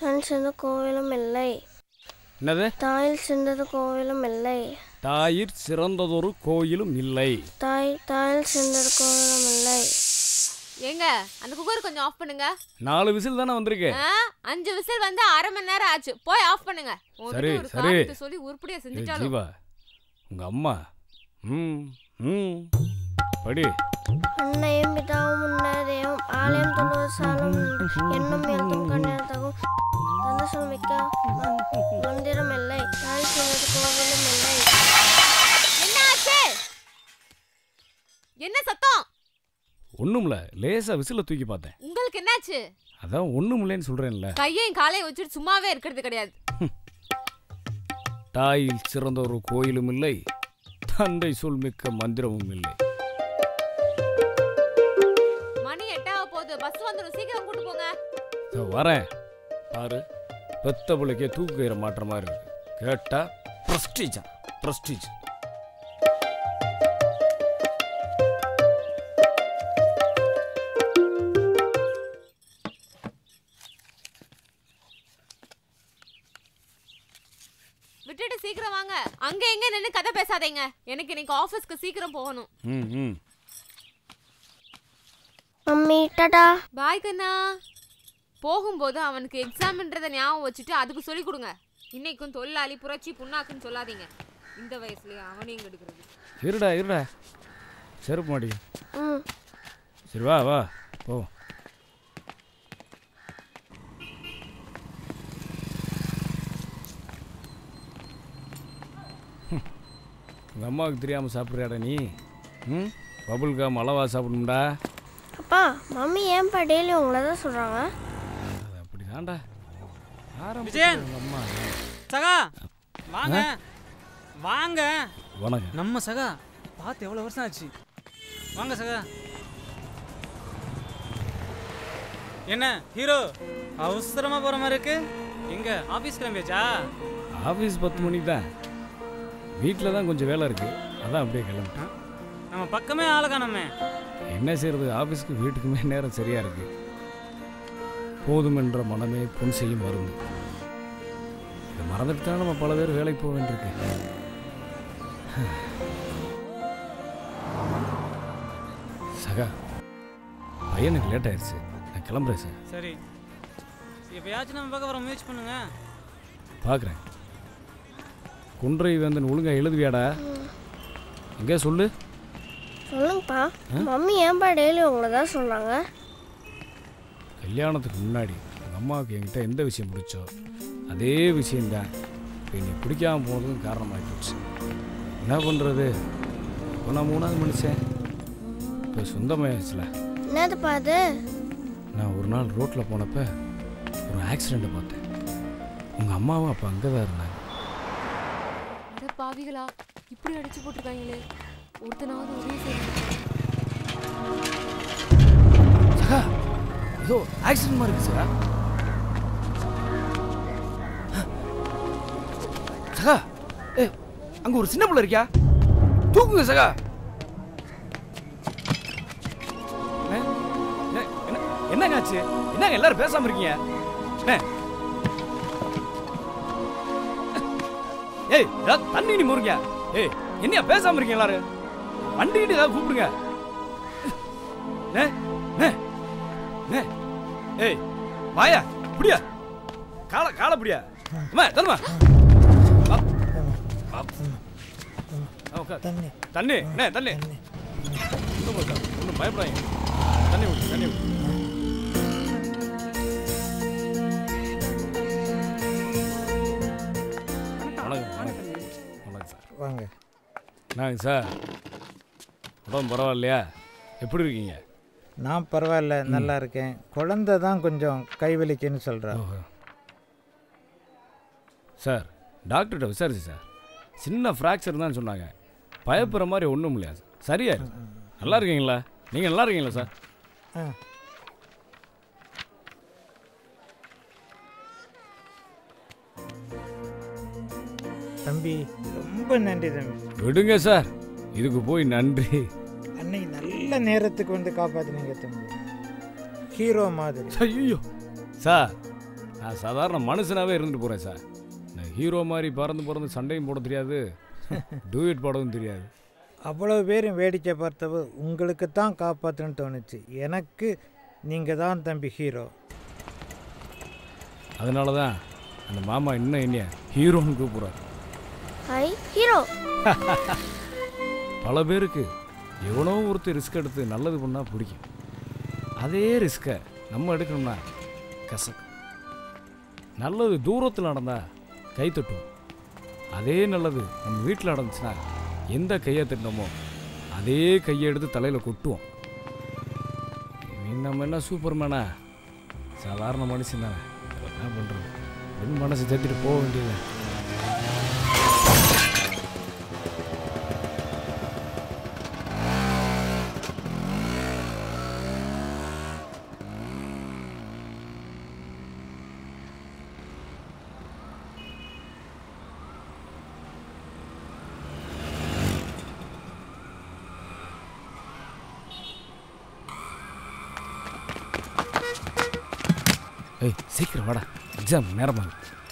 தன் சிறந்த கோவிலும் இல்லை என்னது தாயில் சிறந்தது கோவிலும் இல்லை தாயிற் சிறந்ததொரு கோயிலும் இல்லை தாய் தாயில் சிறந்தது கோவிலும் இல்லை ஏங்க அந்த குக்கர் கொஞ்சம் ஆஃப் பண்ணுங்க நாலு விசில் தானே வந்திருக்கு ஆ, அஞ்சு விசில் வந்து அரை மணி நேரம் ஆச்சு போய் ஆஃப் பண்ணுங்க உங்ககிட்ட சரி, ஒரு சரி. காரணத்தை சொல்லி உருப்படியா ஏய், செஞ்சுட்டாலும் ஜீவா உங்க அம்மா ம் ம் படி அன்னையும் பிதாவும் முன்னேறியும் ஆலயம் தொழுவசாலும் என்னும் எழுத்தும் கண்ணெழுத்தகும் தந்த சொல்மிக்க மந்திரம் இல்லை தாய் சிறந்தது கோவிலும் இல்லை என்ன ஆச்சு என்ன சத்தம் ஒண்ணுமில்ல லேசா விசில தூக்கி பார்த்தேன் உங்களுக்கு என்னாச்சு அதான் ஒண்ணுமில்லைன்னு சொல்றேன்ல கையையும் காலையும் வச்சுட்டு சும்மாவே இருக்கிறது கிடையாது தாயில் சிறந்த ஒரு கோயிலும் இல்லை தந்தை சொல் மிக்க மந்திரமும் இல்லை மணி எட்டாக போகுது பஸ் வந்துடும் சீக்கிரம் கூட்டு போங்க இதோ வரேன் பாரு பெத்த பிள்ளைக்கே தூக்கு கயிறை மாட்டுற மாதிரி இருக்கு கேட்டா ப்ரஸ்டீஜா ப்ரஸ்டீஜ் விட்டுட்டு சீக்கிரம் வாங்க அங்க எங்க நின்னு கதை பேசாதீங்க எனக்கு இன்னைக்கு ஆபீஸ்க்கு சீக்கிரம் போகணும் ம் ம் மம்மி டடா பாய் கண்ணா போகும்போது அவனுக்கு எக்ஸாம்ன்றதை ஞாபகம் வச்சுட்டு அதுக்கு சொல்லி கொடுங்க இன்னைக்கும் தொழிலாளி புரட்சி புண்ணாக்குன்னு சொல்லாதீங்க இந்த வயசுலயே அவனையும் கெடுக்கிறது இருடா இருடா செருப்பு மாடி ம் சரி வா வா போ உங்கள் அம்மாவுக்கு தெரியாமல் சாப்பிட்றியாடா நீ ம் பபுள் கம் அளவா சாப்பிடணும்டா அப்பா மம்மி ஏன்பா டெய்லி உங்களை தான் சொல்கிறாங்க அது அப்படி தான்டா விஜயன். உங்கள் அம்மா சகா வாங்க வாங்க வணக்கம் நம்ம சகா பார்த்து எவ்வளோ வருஷம் ஆச்சு வாங்க சகா என்ன ஹீரோ அவசரமா போற மாதிரி இருக்கு எங்க ஆபீஸ் கிளம்பியாச்சா ஆஃபீஸ் பத்து மணிக்கு தான் வீட்டில் தான் கொஞ்சம் வேலை இருக்குது அதான் அப்படியே கிளம்பிட்டேன் நம்ம பக்கமே ஆளை காணோமே என்ன செய்யறது ஆஃபீஸ்க்கு வீட்டுக்குமே நேரம் சரியா இருக்கு போதுமென்ற மனமே பொன் செய்யும் மருந்து இதை மறந்துட்டு தான் நம்ம பல பேர் வேலைக்கு போக வேண்டியிருக்கு சகா பையனுக்கு லேட் ஆயிடுச்சு நான் கிளம்புறேன் சார் சரி எப்பயாச்சும் நம்ம பக்கம் வர முயற்சி பண்ணுங்க பார்க்குறேன் குன்றை வேந்தன் ஒழுங்கா எழுதுவியாடா எங்கே சொல்லு சொல்லுங்கப்பா மம்மி ஏன்பா டெய்லி உங்களை தான் சொல்கிறாங்க கல்யாணத்துக்கு முன்னாடி எங்கள் அம்மாவுக்கு என்கிட்ட எந்த விஷயம் பிடிச்சோ அதே விஷயம்தான் இப்போ நீ பிடிக்காம போனதுக்கும் காரணமாகி போச்சு என்ன பண்ணுறது இப்போ நான் மூணாவது மனுஷன் இப்போ சொந்தமாயிடுச்சுல என்னதுப்பா அது நான் ஒரு நாள் ரோட்டில் போனப்ப ஒரு ஆக்சிடெண்ட்டை பார்த்தேன் உங்கள் அம்மாவும் அப்போ அங்கே தான் இருந்தாங்க அட பாவிகளா இப்படி அடிச்சு போட்டிருக்காங்களே ஒருத்தனாவது உதவி செய்யுங்க சகா ஏதோ ஆக்சிடென்ட் மாதிரி இருக்கு சகா சகா ஏ அங்க ஒரு சின்ன பிள்ளை இருக்கியா தூக்குங்க சகா ஏ, ஏ, என்ன- என்னங்க ஆச்சு என்னங்க எல்லாரும் பேசாம இருக்கீங்க என்ன? ஏய் ஏதாவது தண்ணி நீ முருங்க ஏய் என்னையா பேசாம இருக்கீங்க எல்லாரும் வண்டிக்கிட்டு ஏதாவது கூப்பிடுங்க ஏ, ஏ, ஏ, ஏய் வாயா புடியா கால கால புடியா அம்மா தருமா தண்ணி தண்ணி என்ன தண்ணி ஒன்றும் ஒன்றும் பயப்படாதீங்க தண்ணி விடு தண்ணி விடு வணக்கம் வணக்கம் வணக்கம் சார் வாங்க நாங்க சார் உடம்பு பரவாயில்லையா எப்படி இருக்கீங்க நான் பரவாயில்ல நல்லா இருக்கேன் குழந்தை தான் கொஞ்சம் கைவலிக்குன்னு சொல்கிறா ஓஹோ. சார் டாக்டர்கிட்ட விசாரிச்சு சார் சின்ன ஃப்ராக்சர் தான் சொன்னாங்க பயப்படுற மாதிரி ஒன்றும் இல்லையா சரியா இருக்கு நல்லா இருக்கீங்களா நீங்கள் நல்லா இருக்கீங்களா சார் ஆ தம்பி ரொம்ப நன்றி தம்பி விடுங்க சார் இதுக்கு போய் நன்றி அன்னைக்கு நல்ல நேரத்துக்கு வந்து காப்பாத்துனீங்க தம்பி ஹீரோ மாதிரி ஐயோ சார் நான் சாதாரண மனுஷனாகவே இருந்துட்டு போகிறேன் சார் நான் ஹீரோ மாதிரி பறந்து பறந்து சண்டையும் போட தெரியாது டூயட் பாடவும் தெரியாது அவ்வளோ பேரும் வேடிக்கை பார்த்தவ உங்களுக்கு தான் காப்பாற்றணும்னு தோணுச்சு எனக்கு நீங்கள் தான் தம்பி ஹீரோ அதனால தான் அந்த மாமா இன்னும் என்னைய ஹீரோன்னு கூப்பிட்றாரு ஹை ஹீரோ பல பேருக்கு எவனோ ஒருத்தர் ரிஸ்க் எடுத்து நல்லது பண்ணால் பிடிக்கும் அதே ரிஸ்க்கை நம்ம எடுக்கணும்னா கசக்கு நல்லது தூரத்தில் நடந்தா கை தட்டுவோம் அதே நல்லது நம்ம வீட்டில் நடந்துச்சுன்னா எந்த கையை தட்டினோமோ அதே கையை எடுத்து தலையில் கொட்டுவோம் இனி நம்ம என்ன சூப்பர்மேனா சாதாரண மனுஷன் தானே என்ன பண்ணுறது என் மனசு தேத்திட்டு போக வேண்டியது ஏய் சீக்கிரம் வாடா எக்ஸாம் நேரமாகுது